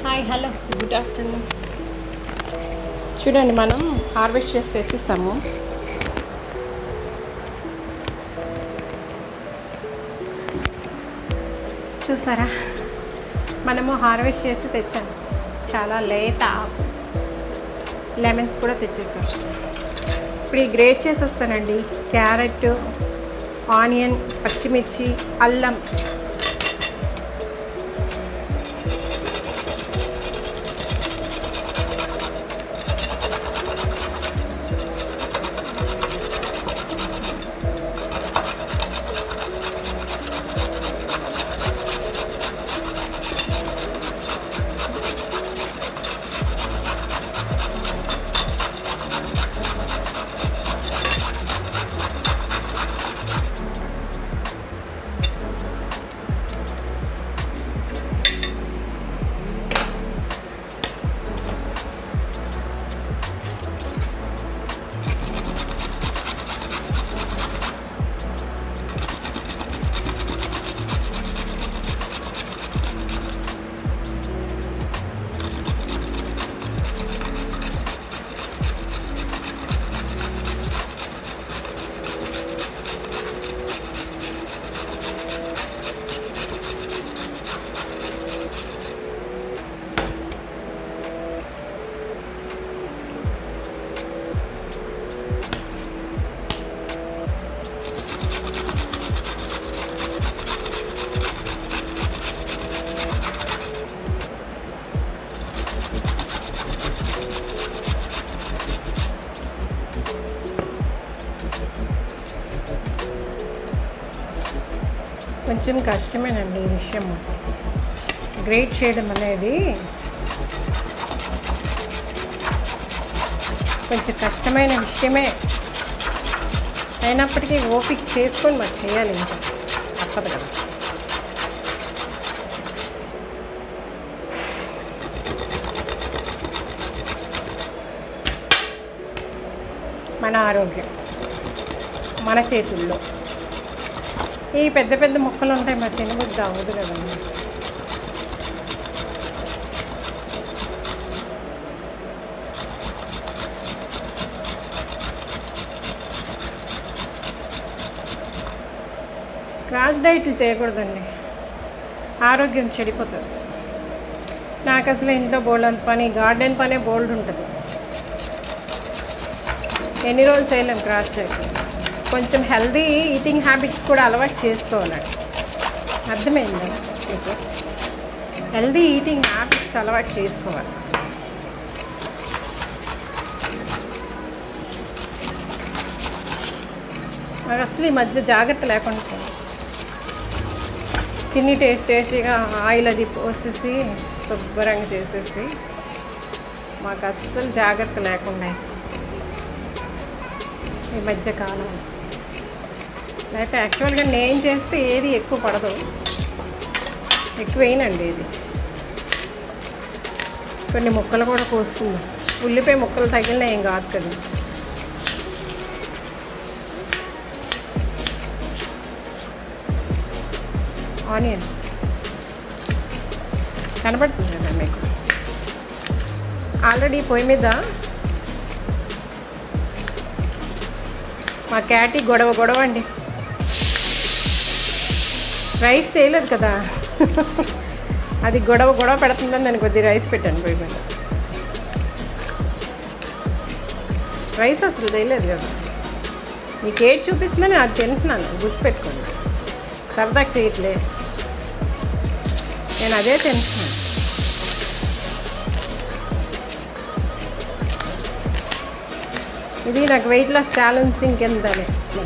Hi hello good afternoon చూడండి మనం harvest చేసి తెచ్చిస్తాము చూసారా మనము హార్వెస్ట్ చేసి తెచ్చాము చాలా లేత ఆకు లెమన్స్ కూడా తెచ్చేసాం ఇప్పుడు ఈ గ్రేట్ చేసేస్తానండి క్యారెట్ ఆనియన్ పచ్చిమిర్చి అల్లం కొంచెం కష్టమేనండి ఈ విషయం గ్రేట్ చేయడం అనేది కొంచెం కష్టమైన విషయమే అయినప్పటికీ ఓపిక చేసుకొని మరి చేయాలి ఇంకా తప్పదు కదా మన ఆరోగ్యం మన చేతుల్లో ఈ పెద్ద పెద్ద మొక్కలు ఉంటాయి మరి తినబుద్ధి అవ్వదు కదండి క్రాస్ డైట్లు చేయకూడదండి ఆరోగ్యం చెడిపోతుంది నాకు అసలు ఇంట్లో బోల్డ్ అంత పని గార్డెన్ పనే బోల్డ్ ఉంటుంది ఎన్ని రోజులు చేయలేం క్రాస్ డైట్ కొంచెం హెల్దీ ఈటింగ్ హ్యాబిట్స్ కూడా అలవాటు చేసుకోవాలండి అర్థమైందా మీకు హెల్దీ ఈటింగ్ హ్యాబిట్స్ అలవాటు చేసుకోవాలి నాకు అసలు ఈ మధ్య జాగ్రత్త లేకుండా పోయింది. చిన్ని టేస్ట్ టేస్టీగా ఆయిల్ అది పోసేసి శుభ్రంగా చేసేసి మాకు అస్సలు జాగ్రత్త లేకుండా అయిపోయింది. ఈ మధ్య కాలం అయితే యాక్చువల్గా నేను చేస్తే ఏది ఎక్కువ పడదు ఎక్కువ వేయనండి ఇది కొన్ని ముక్కలు కూడా కోసుకుందాం ఉల్లిపాయ ముక్కలు తగిలిన ఏం కాదు కదా ఆనియన్ కనపడుతుంది కదా మీకు ఆల్రెడీ పొయ్యి మీద మా క్యాటీ గొడవ గొడవ అండి రైస్ చేయలేదు కదా అది గొడవ గొడవ పెడుతుందని నేను కొద్ది రైస్ పెట్టాను పొయ్యి మీద రైస్ అసలు చేయలేదు కదా మీకు ఏది చూపిస్తుందని అది తింటున్నాను గుర్తుపెట్టుకోండి సరదాకి చేయట్లే నేను అదే తింటున్నాను ఇది నాకు వెయిట్ లాస్ ఛాలెంజ్ ఇంకెంతనే మరి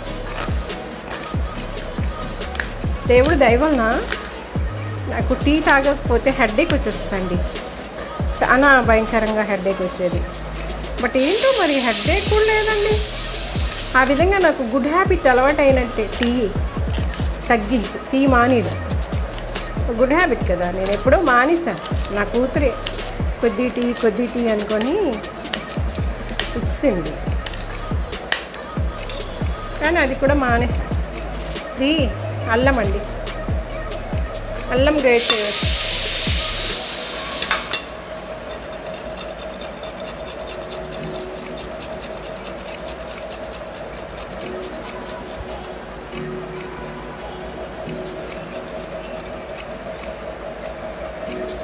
దేవుడు దయవలన నాకు టీ తాగకపోతే హెడ్ఏక్ వచ్చేస్తుందండి చాలా భయంకరంగా హెడ్ఏక్ వచ్చేది బట్ ఏంటో మరి హెడ్ఏక్ కూడా లేదండి ఆ విధంగా నాకు గుడ్ హ్యాబిట్ అలవాటు అయినట్టే టీ తగ్గించు టీ మానేయడం గుడ్ హ్యాబిట్ కదా నేను ఎప్పుడో మానేశాను నా కూతురే కొద్ది టీ కొద్ది టీ అనుకొని ఇచ్చింది కానీ అది కూడా మానేశాను ఇది అల్లం అండి అల్లం గ్రేట్ చేయవచ్చు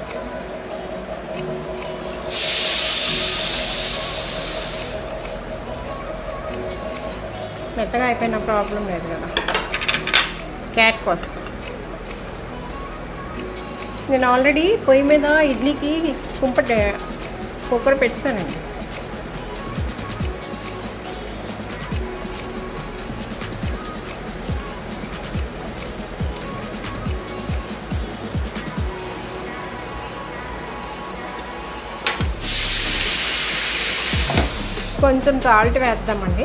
మెత్తగా అయిపోయిన ప్రాబ్లం లేదు కదా క్యాట్ కోసం నేను ఆల్రెడీ పొయ్యి మీద ఇడ్లీకి కుంపట కుక్కర్ పెట్టానండి కొంచెం సాల్ట్ వేద్దామండి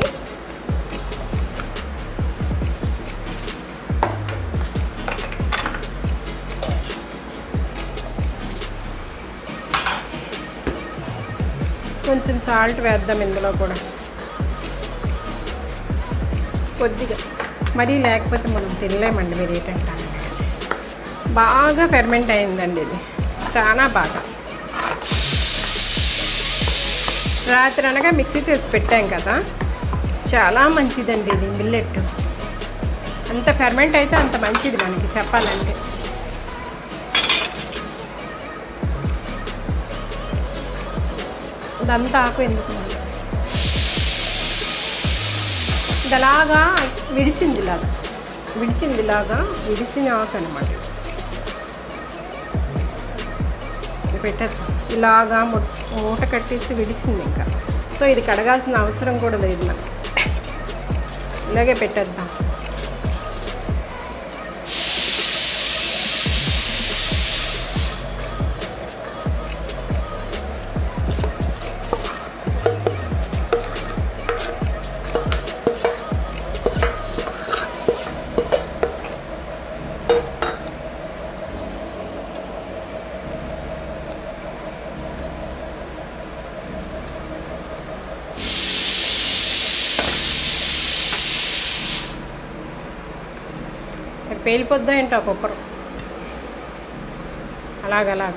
కొంచెం సాల్ట్ వేద్దాం ఇందులో కూడా కొద్దిగా మరీ లేకపోతే మనం తినలేమండి మీరు ఏంటంటే బాగా ఫెర్మెంట్ అయిందండి ఇది చాలా బాగా రాత్రి అనగా మిక్సీ చేసి పెట్టాం కదా చాలా మంచిదండి ఇది మిల్లెట్ అంత ఫెర్మెంట్ అయితే అంత మంచిది మనకి చెప్పాలంటే ఇదంతా ఆకు ఎందుకు మరి? ఇది అలాగా విడిచింది ఇలాగా విడిచింది ఇలాగా విడిచిన ఆకు అనమాట పెట్టద్దు ఇలాగా ము- మూట కట్టేసి విడిచింది ఇంకా సో ఇది కడగాల్సిన అవసరం కూడా లేదు మనకి ఇలాగే పెట్టేద్దాం మరి పేలిపోద్దా ఏంటో కుక్కరు అలాగలాగ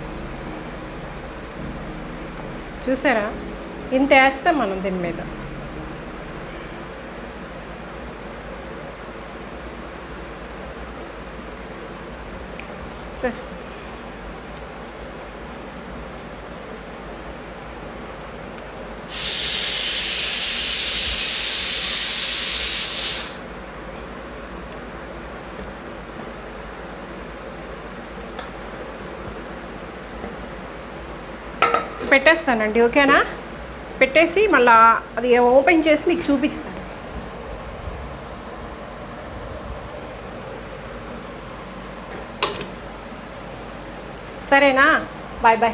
చూసారా ఇంత వేస్తాం మనం దీని మీద జస్ట్ పెట్టేస్తానండి ఓకేనా పెట్టేసి మళ్ళా అది ఓపెన్ చేసి మీకు చూపిస్తాను సరేనా బాయ్ బాయ్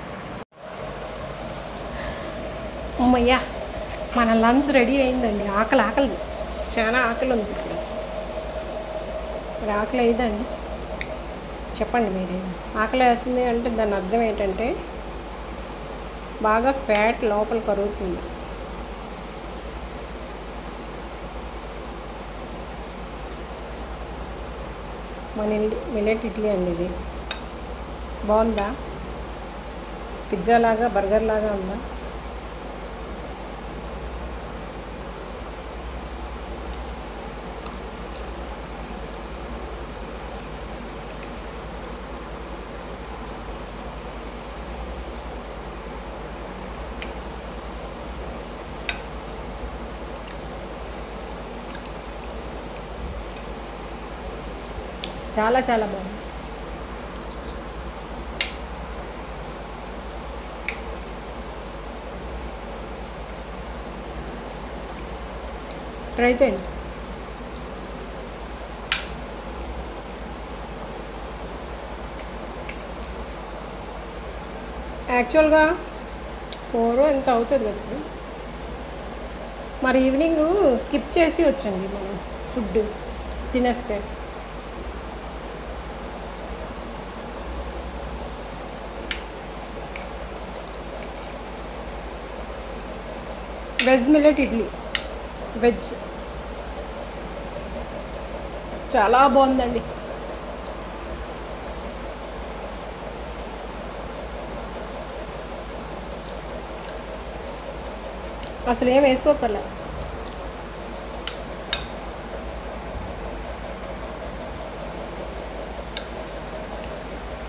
అమ్మయ్యా మన లంచ్ రెడీ అయిందండి ఆకలి ఆకలి చాలా ఆకలి ఉంది ఇప్పుడు మరి ఆకలి అయ్యిందండి చెప్పండి మీరే ఆకలి వేస్తుంది అంటే దాని అర్థం ఏంటంటే బాగా ఫ్యాట్ లోపల కరుగుతుంది మన ఇల్లు మిల్లెట్ ఇడ్లీ అండి ఇది బాగుందా పిజ్జా లాగా బర్గర్ లాగా ఉందా చాలా చాలా బాగుంది ట్రై చేయండి యాక్చువల్గా ఫోర్ ఎంత అవుతుంది కదా ఇప్పుడు? మరి ఈవినింగ్ స్కిప్ చేసి వచ్చండి మనం ఫుడ్ తినేస్తే వెజ్ మిల్లెట్ ఇడ్లీ వెజ్ చాలా బాగుందండి అసలు ఏం వేసుకోకర్లే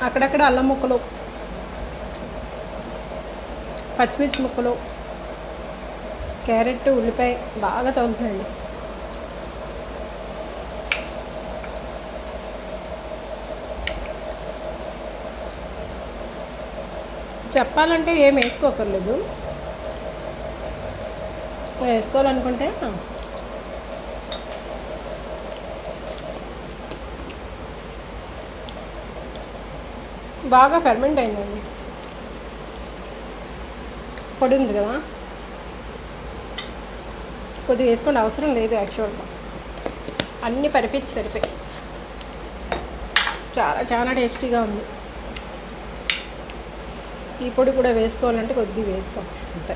అక్కడక్కడ అల్లం ముక్కలు పచ్చిమిర్చి ముక్కలు క్యారెట్ ఉల్లిపాయ బాగా తగులుతుందండి చెప్పాలంటే ఏం వేసుకోకర్లేదు వేసుకోవాలనుకుంటే బాగా ఫెర్మెంట్ అయిందండి పొడి ఉంది కదా కొద్దిగా వేసుకోండి అవసరం లేదు యాక్చువల్గా అన్నీ పరిపించి సరిపోయి చాలా చాలా టేస్టీగా ఉంది ఈ పొడి కూడా వేసుకోవాలంటే కొద్దిగా వేసుకో అంతే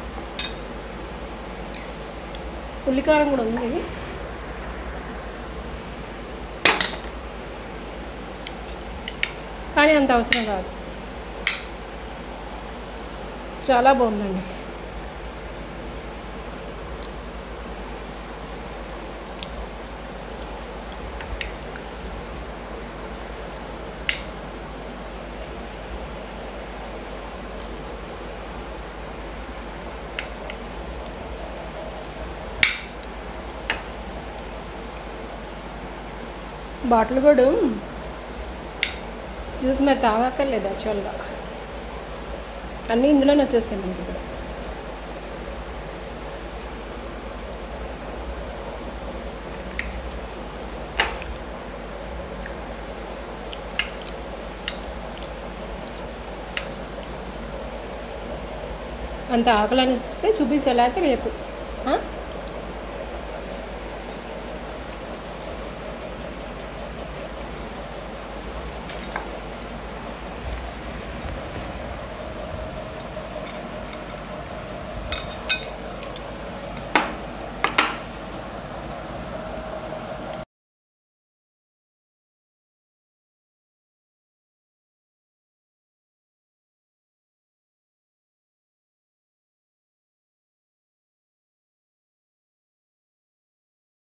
ఉల్లికారం కూడా ఉంది కానీ అంత అవసరం కాదు చాలా బాగుందండి బాటిల్ కూడా జ్యూస్ మరి తాగక్కర్లేదు యాక్చువల్గా అన్నీ ఇందులోనే వచ్చేస్తాయి మనకి ఇప్పుడు అంత ఆకలి అనిపిస్తే చూపిస్తే లేకపోతే రేపు ఆ?